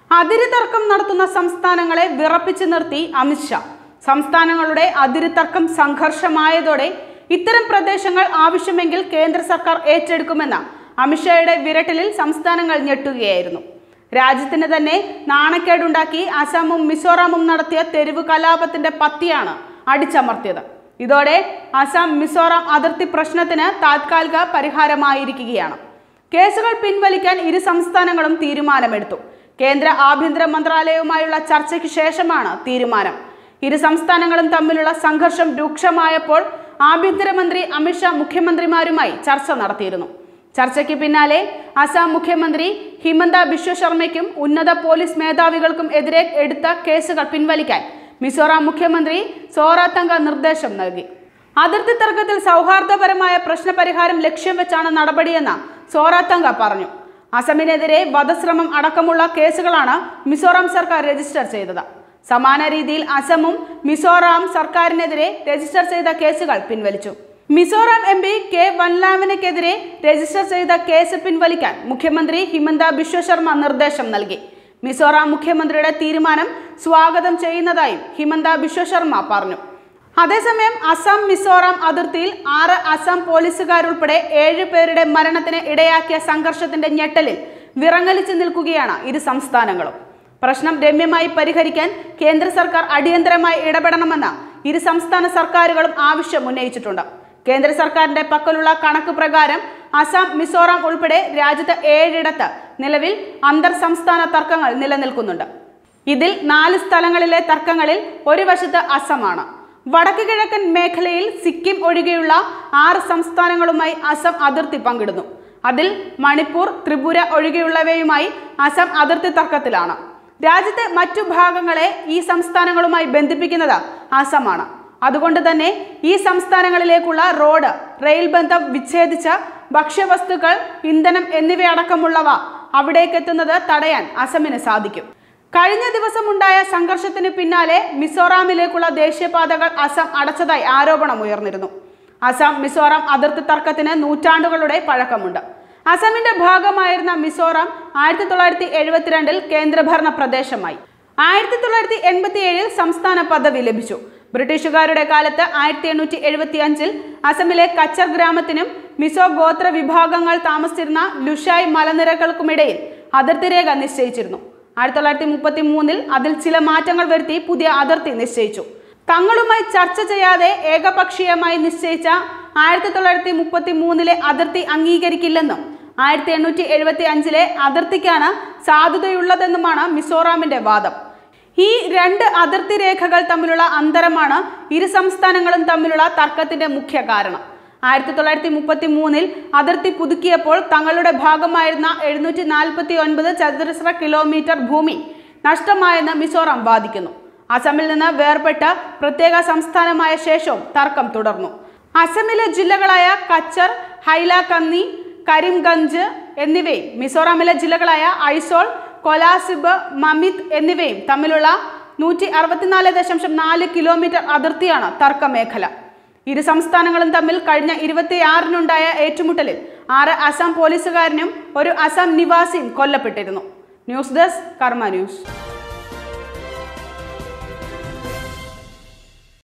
അതിര് തർക്കം നടത്തുന്ന സംസ്ഥാനങ്ങളെ വിറപ്പിച്ചു നിർത്തി അമിത്ഷാ സംസ്ഥാനങ്ങളുടെ അതിര് തർക്കം സംഘർഷമായതോടെ ഇത്തരം പ്രദേശങ്ങൾ ആവശ്യമെങ്കിൽ കേന്ദ്ര സർക്കാർ ഏറ്റെടുക്കുമെന്ന അമിത്ഷായുടെ വിരട്ടലിൽ സംസ്ഥാനങ്ങൾ ഞെട്ടുകയായിരുന്നു രാജ്യത്തിന് തന്നെ നാണക്കേടുണ്ടാക്കി അസമും മിസോറാമും നടത്തിയ തെരുവ് കലാപത്തിന്റെ പത്തിയാണ് അടിച്ചമർത്തിയത് ഇതോടെ അസം മിസോറാം അതിർത്തി പ്രശ്നത്തിന് താത്കാലിക പരിഹാരമായിരിക്കുകയാണ് കേസുകൾ പിൻവലിക്കാൻ ഇരു സംസ്ഥാനങ്ങളും തീരുമാനമെടുത്തു കേന്ദ്ര ആഭ്യന്തര മന്ത്രാലയവുമായുള്ള ചർച്ചയ്ക്ക് ശേഷമാണ് തീരുമാനം ഇരു സംസ്ഥാനങ്ങളും തമ്മിലുള്ള സംഘർഷം രൂക്ഷമായപ്പോൾ ആഭ്യന്തരമന്ത്രി അമിത്ഷാ മുഖ്യമന്ത്രിമാരുമായി ചർച്ച നടത്തിയിരുന്നു ചർച്ചയ്ക്ക് പിന്നാലെ അസാം മുഖ്യമന്ത്രി ഹിമന്ത ബിശ്വ ശർമ്മയ്ക്കും ഉന്നത പോലീസ് മേധാവികൾക്കും എതിരെ എടുത്ത കേസുകൾ പിൻവലിക്കാൻ മിസോറാം മുഖ്യമന്ത്രി സോറാത്തങ്ക നിർദ്ദേശം നൽകി അതിർത്തി തർക്കത്തിൽ സൗഹാർദ്ദപരമായ പ്രശ്നപരിഹാരം ലക്ഷ്യം വെച്ചാണ് നടപടിയെന്ന് സോറാത്തങ്ക പറഞ്ഞു അസമിനെതിരെ വധശ്രമം അടക്കമുള്ള കേസുകളാണ് മിസോറാം സർക്കാർ രജിസ്റ്റർ ചെയ്തത് സമാന രീതിയിൽ അസമും മിസോറാം സർക്കാരിനെതിരെ രജിസ്റ്റർ ചെയ്ത കേസുകൾ പിൻവലിച്ചു മിസോറാം എം പി കെ വൻലാമിനെതിരെ രജിസ്റ്റർ ചെയ്ത കേസ് പിൻവലിക്കാൻ മുഖ്യമന്ത്രി ഹിമന്ത ബിശ്വ ശർമ്മ നിർദ്ദേശം നൽകി മിസോറാം മുഖ്യമന്ത്രിയുടെ തീരുമാനം സ്വാഗതം ചെയ്യുന്നതായും ഹിമന്ത ബിശ്വ ശർമ്മ പറഞ്ഞു അതേസമയം അസം മിസോറാം അതിർത്തിയിൽ ആറ് അസം പോലീസുകാരുൾപ്പെടെ ഏഴ് പേരുടെ മരണത്തിന് ഇടയാക്കിയ സംഘർഷത്തിന്റെ ഞെട്ടലിൽ വിറങ്ങലിച്ചു നിൽക്കുകയാണ് ഇരു സംസ്ഥാനങ്ങളും പ്രശ്നം രമ്യമായി പരിഹരിക്കാൻ കേന്ദ്ര സർക്കാർ അടിയന്തരമായി ഇടപെടണമെന്ന് ഇരു സംസ്ഥാന സർക്കാരുകളും ആവശ്യം ഉന്നയിച്ചിട്ടുണ്ട് കേന്ദ്ര സർക്കാരിന്റെ പക്കലുള്ള കണക്ക് പ്രകാരം അസം മിസോറാം ഉൾപ്പെടെ രാജ്യത്ത് ഏഴിടത്ത് നിലവിൽ അന്തർ സംസ്ഥാന തർക്കങ്ങൾ നിലനിൽക്കുന്നുണ്ട് ഇതിൽ നാല് സ്ഥലങ്ങളിലെ തർക്കങ്ങളിൽ ഒരു വശത്ത് അസമാണ് വടക്ക് കിഴക്കൻ മേഖലയിൽ സിക്കിം ഒഴികെയുള്ള ആറ് സംസ്ഥാനങ്ങളുമായി അസം അതിർത്തി പങ്കിടുന്നു അതിൽ മണിപ്പൂർ ത്രിപുര ഒഴികെയുള്ളവയുമായി അസം അതിർത്തി തർക്കത്തിലാണ് രാജ്യത്തെ മറ്റു ഭാഗങ്ങളെ ഈ സംസ്ഥാനങ്ങളുമായി ബന്ധിപ്പിക്കുന്നത് അസമാണ് അതുകൊണ്ട് തന്നെ ഈ സംസ്ഥാനങ്ങളിലേക്കുള്ള റോഡ് റെയിൽ ബന്ധം വിച്ഛേദിച്ച ഭക്ഷ്യവസ്തുക്കൾ ഇന്ധനം എന്നിവയടക്കമുള്ളവ അവിടേക്കെത്തുന്നത് തടയാൻ അസമിന് സാധിക്കും കഴിഞ്ഞ ദിവസം ഉണ്ടായ സംഘർഷത്തിന് പിന്നാലെ മിസോറാമിലേക്കുള്ള ദേശീയപാതകൾ അസം അടച്ചതായി ആരോപണം ഉയർന്നിരുന്നു അസം മിസോറാം അതിർത്തി തർക്കത്തിന് നൂറ്റാണ്ടുകളുടെ പഴക്കമുണ്ട് അസമിന്റെ ഭാഗമായിരുന്ന മിസോറാം ആയിരത്തി തൊള്ളായിരത്തി എഴുപത്തിരണ്ടിൽ കേന്ദ്രഭരണ പ്രദേശമായി ആയിരത്തി തൊള്ളായിരത്തി എൺപത്തി ഏഴിൽ സംസ്ഥാന പദവി ലഭിച്ചു ബ്രിട്ടീഷുകാരുടെ കാലത്ത് ആയിരത്തി എണ്ണൂറ്റി എഴുപത്തി അഞ്ചിൽ അസമിലെ കച്ചർ ഗ്രാമത്തിനും മിസോ ഗോത്ര വിഭാഗങ്ങൾ താമസിച്ചിരുന്ന ലുഷായ് മലനിരകൾക്കുമിടയിൽ അതിർത്തി രേഖ നിശ്ചയിച്ചിരുന്നു ആയിരത്തി തൊള്ളായിരത്തി മുപ്പത്തി മൂന്നിൽ അതിൽ ചില മാറ്റങ്ങൾ വരുത്തി പുതിയ അതിർത്തി നിശ്ചയിച്ചു തങ്ങളുമായി ചർച്ച ചെയ്യാതെ ഏകപക്ഷീയമായി നിശ്ചയിച്ച ആയിരത്തി തൊള്ളായിരത്തി മുപ്പത്തി മൂന്നിലെ അതിർത്തി അംഗീകരിക്കില്ലെന്നും ആയിരത്തി എണ്ണൂറ്റി എഴുപത്തി അഞ്ചിലെ അതിർത്തിക്കാണ് സാധുതയുള്ളതെന്നുമാണ് മിസോറാമിന്റെ വാദം ഈ രണ്ട് അതിർത്തി രേഖകൾ തമ്മിലുള്ള അന്തരമാണ് ഇരു സംസ്ഥാനങ്ങളും തമ്മിലുള്ള തർക്കത്തിന്റെ മുഖ്യ കാരണം ആയിരത്തി തൊള്ളായിരത്തി മുപ്പത്തി മൂന്നിൽ അതിർത്തി പുതുക്കിയപ്പോൾ തങ്ങളുടെ ഭാഗമായിരുന്ന എഴുന്നൂറ്റി നാൽപ്പത്തി ഒൻപത് ചതുരശ്ര കിലോമീറ്റർ ഭൂമി നഷ്ടമായെന്ന് മിസോറാം വാദിക്കുന്നു അസമിൽ നിന്ന് വേർപെട്ട പ്രത്യേക സംസ്ഥാനമായ ശേഷവും തർക്കം തുടർന്നു അസമിലെ ജില്ലകളായ കച്ചർ ഹൈലാകന്നി കരിംഗഞ്ച് എന്നിവയും മിസോറാമിലെ ജില്ലകളായ ഐസോൾ കൊലാസിബ് മമിത് എന്നിവയും തമ്മിലുള്ള നൂറ്റി അറുപത്തിനാല് ദശാംശം നാല് കിലോമീറ്റർ അതിർത്തിയാണ് തർക്ക മേഖല ഇരു സംസ്ഥാനങ്ങളും തമ്മിൽ കഴിഞ്ഞ ഇരുപത്തിയാറിനുണ്ടായ ഏറ്റുമുട്ടലിൽ ആറ് അസം പോലീസുകാരനും ഒരു അസം നിവാസിയും കൊല്ലപ്പെട്ടിരുന്നു ന്യൂസ് ഡെസ്ക് കർമ്മ ന്യൂസ്